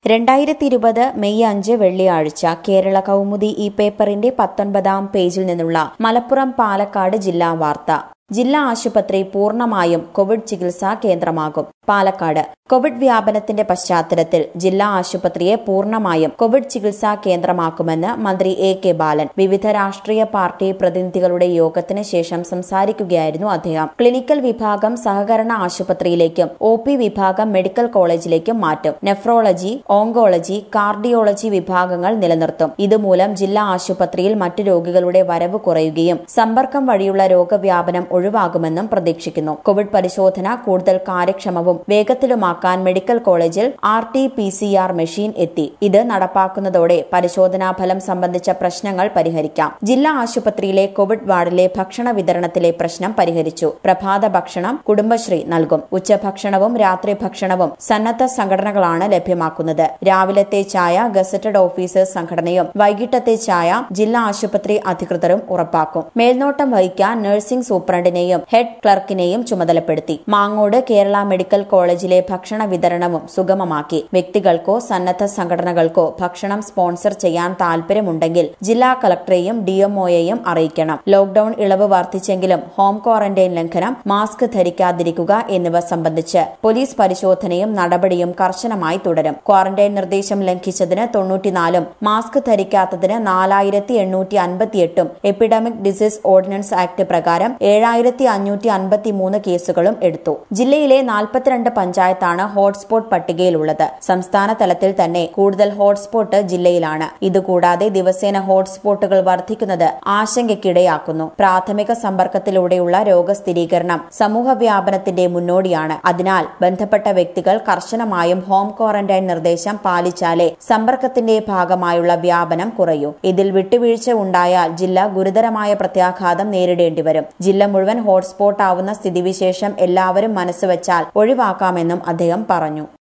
രണ്ടായിരത്തി ഇരുപത് മെയ് അഞ്ച് വെള്ളിയാഴ്ച കേരള കൗമുദി ഈ പേപ്പറിന്റെ പത്തൊൻപതാം പേജിൽ നിന്നുള്ള മലപ്പുറം പാലക്കാട് ജില്ലാ വാർത്ത ജില്ലാ ആശുപത്രി പൂർണ്ണമായും കോവിഡ് ചികിത്സാ കേന്ദ്രമാകും പാലക്കാട് കോവിഡ് വ്യാപനത്തിന്റെ പശ്ചാത്തലത്തിൽ ജില്ലാ ആശുപത്രിയെ പൂർണ്ണമായും കോവിഡ് ചികിത്സാ കേന്ദ്രമാക്കുമെന്ന് മന്ത്രി എ കെ ബാലൻ വിവിധ രാഷ്ട്രീയ പാർട്ടി പ്രതിനിധികളുടെ യോഗത്തിന് ശേഷം സംസാരിക്കുകയായിരുന്നു അദ്ദേഹം ക്ലിനിക്കൽ വിഭാഗം സഹകരണ ആശുപത്രിയിലേക്കും ഒ പി വിഭാഗം മെഡിക്കൽ കോളേജിലേക്കും മാറ്റും നെഫ്രോളജി ഓങ്കോളജി കാർഡിയോളജി വിഭാഗങ്ങൾ നിലനിർത്തും ഇതുമൂലം ജില്ലാ ആശുപത്രിയിൽ മറ്റു രോഗികളുടെ വരവ് കുറയുകയും സമ്പർക്കം വഴിയുള്ള രോഗവ്യാപനം ഒഴിവാകുമെന്നും പ്രതീക്ഷിക്കുന്നു കോവിഡ് പരിശോധന കൂടുതൽ കാര്യക്ഷമവും വേഗത്തിലുമാക്കാൻ മെഡിക്കൽ കോളേജിൽ R T P C R machine എത്തി ഇത് നടപ്പാക്കുന്നതോടെ പരിശോധനാ ഫലം സംബന്ധിച്ച പ്രശ്നങ്ങൾ പരിഹരിക്കാം ജില്ലാ ആശുപത്രിയിലെ കോവിഡ് വാർഡിലെ ഭക്ഷണ വിതരണത്തിലെ പ്രശ്നം പരിഹരിച്ചു പ്രഭാത ഭക്ഷണം കുടുംബശ്രീ നൽകും ഉച്ചഭക്ഷണവും രാത്രി ഭക്ഷണവും സന്നദ്ധ സംഘടനകളാണ് ലഭ്യമാക്കുന്നത് രാവിലത്തെ ചായ ഗസറ്റഡ് ഓഫീസേഴ്സ് സംഘടനയും വൈകിട്ടത്തെ ചായ ജില്ലാ ആശുപത്രി അധികൃതരും ഉറപ്പാക്കും മേൽനോട്ടം വഹിക്കാൻ നഴ്സിംഗ് സൂപ്രണ്ടിനെയും ഹെഡ് ക്ലർക്കിനെയും ചുമതലപ്പെടുത്തി മാങ്ങോട് കേരള മെഡിക്കൽ കോളേജിലെ ഭക്ഷണ വിതരണവും സുഗമമാക്കി വ്യക്തികൾക്കോ സന്നദ്ധ സംഘടനകൾക്കോ ഭക്ഷണം സ്പോൺസർ ചെയ്യാൻ താൽപര്യമുണ്ടെങ്കിൽ ജില്ലാ കളക്ടറെയും ഡിഎംഒയെയും അറിയിക്കണം ലോക്ഡൌൺ ഇളവ് വർദ്ധിച്ചെങ്കിലും ഹോം ക്വാറന്റൈൻ ലംഘനം മാസ്ക് ധരിക്കാതിരിക്കുക എന്നിവ സംബന്ധിച്ച് പോലീസ് പരിശോധനയും നടപടിയും കർശനമായി തുടരും ക്വാറന്റൈൻ നിർദ്ദേശം ലംഘിച്ചതിന് തൊണ്ണൂറ്റിനാലും മാസ്ക് ധരിക്കാത്തതിന് നാലായിരത്തി എണ്ണൂറ്റി അൻപത്തിയെട്ടും എപ്പിഡമിക് ഡിസീസ് ഓർഡിനൻസ് ആക്ട് പ്രകാരം ഏഴായിരത്തി അഞ്ഞൂറ്റി അൻപത്തിമൂന്ന് കേസുകളും എടുത്തു ജില്ലയിലെ നാൽപ്പത്തിരണ്ട് പഞ്ചായത്താണ് ഹോട്ട്സ്പോട്ട് പട്ടികയിലുള്ളത് സംസ്ഥാന തലത്തിൽ തന്നെ കൂടുതൽ ഹോട്ട്സ്പോട്ട് ജില്ലയിലാണ് ഇതുകൂടാതെ ദിവസേന ഹോട്ട്സ്പോട്ടുകൾ വർദ്ധിക്കുന്നത് ആശങ്കയ്ക്കിടയാക്കുന്നു പ്രാഥമിക സമ്പർക്കത്തിലൂടെയുള്ള രോഗസ്ഥിരീകരണം സമൂഹ വ്യാപനത്തിന്റെ മുന്നോടിയാണ് അതിനാൽ ബന്ധപ്പെട്ട വ്യക്തികൾ കർശനമായും ഹോം ക്വാറന്റൈൻ നിർദ്ദേശം പാലിച്ചാലേ സമ്പർക്കത്തിന്റെ ഭാഗമായുള്ള വ്യാപനം കുറയൂ ഇതിൽ വിട്ടുവീഴ്ച ഉണ്ടായാൽ ജില്ല ഗുരുതരമായ പ്രത്യാഘാതം നേരിടേണ്ടി വരും ജില്ല മുഴുവൻ ഹോട്ട്സ്പോട്ട് ആവുന്ന സ്ഥിതിവിശേഷം എല്ലാവരും മനസ്സുവെച്ചാൽ ഒഴിവാക്കാമെന്നും അദ്ദേഹം പറഞ്ഞു